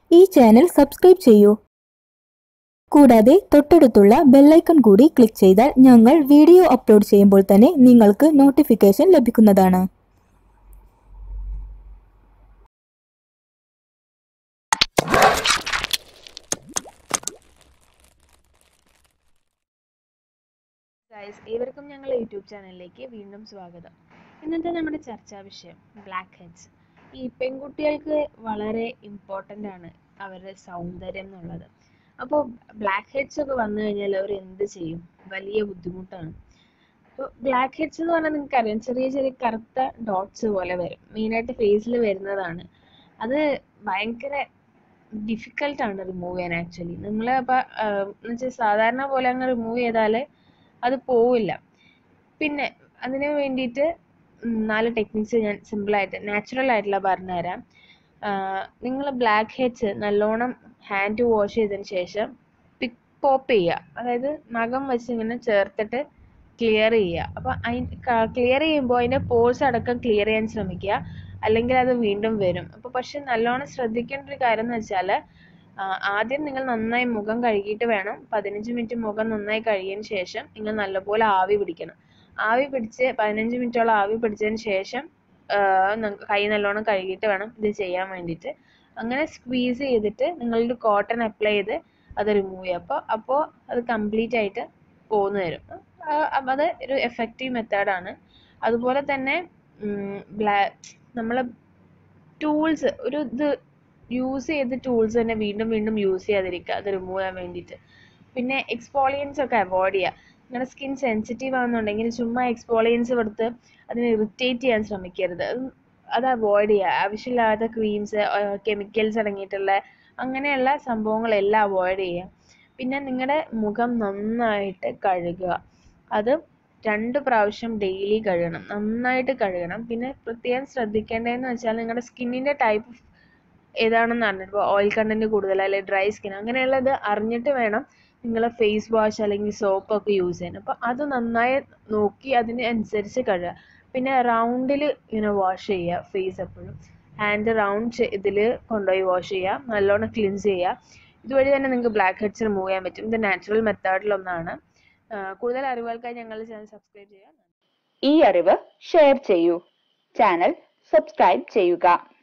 ഈ channel subscribe ചെയ്യൂ കൂടാതെ തൊട്ടടുത്തുള്ള ബെല്ലൈക്കൺ കൂടി ക്ലിക്ക് ചെയ്താൽ ഞങ്ങൾ വീഡിയോ അപ്ലോഡ് ചെയ്യുമ്പോൾ തന്നെ നിങ്ങൾക്ക് നോട്ടിഫിക്കേഷൻ ലഭിക്കുന്നതാണ് ഗൈസ് ഏവർക്കും ഞങ്ങളുടെ യൂട്യൂബ് ചാനലിലേക്ക് വീണ്ടും സ്വാഗതം ഇന്നത്തെ നമ്മുടെ ചർച്ചാ വിഷയം ബ്ലാക്ക് ഹെഡ്സ് ഈ പെൺകുട്ടികൾക്ക് വളരെ ഇമ്പോർട്ടൻ്റ് ആണ് അവരുടെ സൗന്ദര്യം എന്നുള്ളത് അപ്പോൾ ബ്ലാക്ക് ഹെഡ്സ് ഒക്കെ വന്നു കഴിഞ്ഞാൽ അവർ എന്ത് ചെയ്യും വലിയ ബുദ്ധിമുട്ടാണ് അപ്പോൾ ബ്ലാക്ക് ഹെഡ്സ് എന്ന് പറഞ്ഞാൽ നിങ്ങൾക്ക് അറിയാം ചെറിയ ചെറിയ കറുത്ത ഡോട്ട്സ് പോലെ വരും മെയിനായിട്ട് ഫേസിൽ വരുന്നതാണ് അത് ഭയങ്കര ഡിഫിക്കൽട്ടാണ് റിമൂവ് ചെയ്യാൻ ആക്ച്വലി നിങ്ങൾ അപ്പോൾ എന്ന് വെച്ചാൽ സാധാരണ പോലെ അങ്ങ് റിമൂവ് ചെയ്താൽ അത് പോവില്ല പിന്നെ അതിന് വേണ്ടിയിട്ട് ഉം നാല് ടെക്നിക്സ് ഞാൻ സിമ്പിളായിട്ട് നാച്ചുറൽ ആയിട്ടുള്ള പറഞ്ഞുതരാം നിങ്ങൾ ബ്ലാക്ക് ഹെഡ്സ് നല്ലോണം ഹാൻഡ് വാഷ് ചെയ്തതിന് ശേഷം പിക് പോപ്പ് ചെയ്യുക അതായത് നഖം വെച്ച് ഇങ്ങനെ ചേർത്തിട്ട് ക്ലിയർ ചെയ്യുക അപ്പോൾ അതിന് ക്ലിയർ ചെയ്യുമ്പോൾ അതിൻ്റെ പോഴ്സ് അടക്കം ക്ലിയർ ചെയ്യാൻ ശ്രമിക്കുക അല്ലെങ്കിൽ അത് വീണ്ടും വരും അപ്പോൾ പക്ഷെ നല്ലോണം ശ്രദ്ധിക്കേണ്ട ഒരു കാര്യം എന്ന് വെച്ചാൽ ആദ്യം നിങ്ങൾ നന്നായി മുഖം കഴുകിയിട്ട് വേണം പതിനഞ്ച് മിനിറ്റ് മുഖം നന്നായി കഴുകിയതിന് ശേഷം നിങ്ങൾ നല്ലപോലെ ആവി പിടിക്കണം ആവി പിടിച്ച് പതിനഞ്ച് മിനിറ്റോളം ആവി പിടിച്ചതിന് ശേഷം കൈ നല്ലോണം കഴുകിയിട്ട് വേണം ഇത് ചെയ്യാൻ വേണ്ടിയിട്ട് അങ്ങനെ സ്ക്വീസ് ചെയ്തിട്ട് നിങ്ങളൊരു കോട്ടൺ അപ്ലൈ ചെയ്ത് അത് റിമൂവ് ചെയ്യുക അപ്പോൾ അപ്പോൾ അത് കംപ്ലീറ്റ് ആയിട്ട് പോന്നു വരും അത് ഒരു എഫക്റ്റീവ് മെത്തേഡാണ് അതുപോലെ തന്നെ ബ്ലാ നമ്മൾ ടൂൾസ് ഒരു ഇത് യൂസ് ചെയ്ത ടൂൾസ് തന്നെ വീണ്ടും വീണ്ടും യൂസ് ചെയ്യാതിരിക്കുക അത് റിമൂവ് ചെയ്യാൻ വേണ്ടിയിട്ട് പിന്നെ എക്സ്പോളിയൻസ് ഒക്കെ അവോയ്ഡ് ചെയ്യുക നിങ്ങളുടെ സ്കിൻ സെൻസിറ്റീവ് ആണെന്നുണ്ടെങ്കിൽ ചുമ്മാ എക്സ്പോളിയൻസ് കൊടുത്ത് അതിനെ ഇറിറ്റേറ്റ് ചെയ്യാൻ ശ്രമിക്കരുത് അത് അത് അവോയ്ഡ് ചെയ്യുക ആവശ്യമില്ലാത്ത ക്രീംസ് കെമിക്കൽസ് അടങ്ങിയിട്ടുള്ള അങ്ങനെയുള്ള സംഭവങ്ങളെല്ലാം അവോയ്ഡ് ചെയ്യുക പിന്നെ നിങ്ങളുടെ മുഖം നന്നായിട്ട് കഴുകുക അത് രണ്ട് പ്രാവശ്യം ഡെയിലി കഴുകണം നന്നായിട്ട് കഴുകണം പിന്നെ പ്രത്യേകം ശ്രദ്ധിക്കേണ്ടതെന്ന് വെച്ചാൽ നിങ്ങളുടെ സ്കിന്നിൻ്റെ ടൈപ്പ് ഏതാണെന്ന് അറിഞ്ഞിട്ട് ഇപ്പോൾ ഓയിൽ കണ്ടന്റ് കൂടുതൽ അല്ലെങ്കിൽ ഡ്രൈ സ്കിൻ അങ്ങനെയുള്ളത് അറിഞ്ഞിട്ട് വേണം നിങ്ങൾ ഫേസ് വാഷ് അല്ലെങ്കിൽ സോപ്പ് ഒക്കെ യൂസ് ചെയ്യാൻ അപ്പോൾ അത് നന്നായി നോക്കി അതിനനുസരിച്ച് കഴുകുക പിന്നെ റൗണ്ടിൽ ഇങ്ങനെ വാഷ് ചെയ്യുക ഫേസ് എപ്പോഴും ഹാൻഡ് റൗണ്ട് ഇതിൽ കൊണ്ടുപോയി വാഷ് ചെയ്യുക നല്ലോണം ക്ലിൻസ് ചെയ്യുക ഇതുവഴി തന്നെ നിങ്ങൾക്ക് ബ്ലാക്ക് ഹെഡ്സ് റിമൂവ് ചെയ്യാൻ പറ്റും ഇത് നാച്ചുറൽ മെത്തേഡിലൊന്നാണ് കൂടുതൽ അറിവുകൾക്കായി ഞങ്ങളുടെ ചാനൽ സബ്സ്ക്രൈബ് ചെയ്യുക ഈ അറിവ് ഷെയർ ചെയ്യൂ ചാനൽ സബ്സ്ക്രൈബ് ചെയ്യുക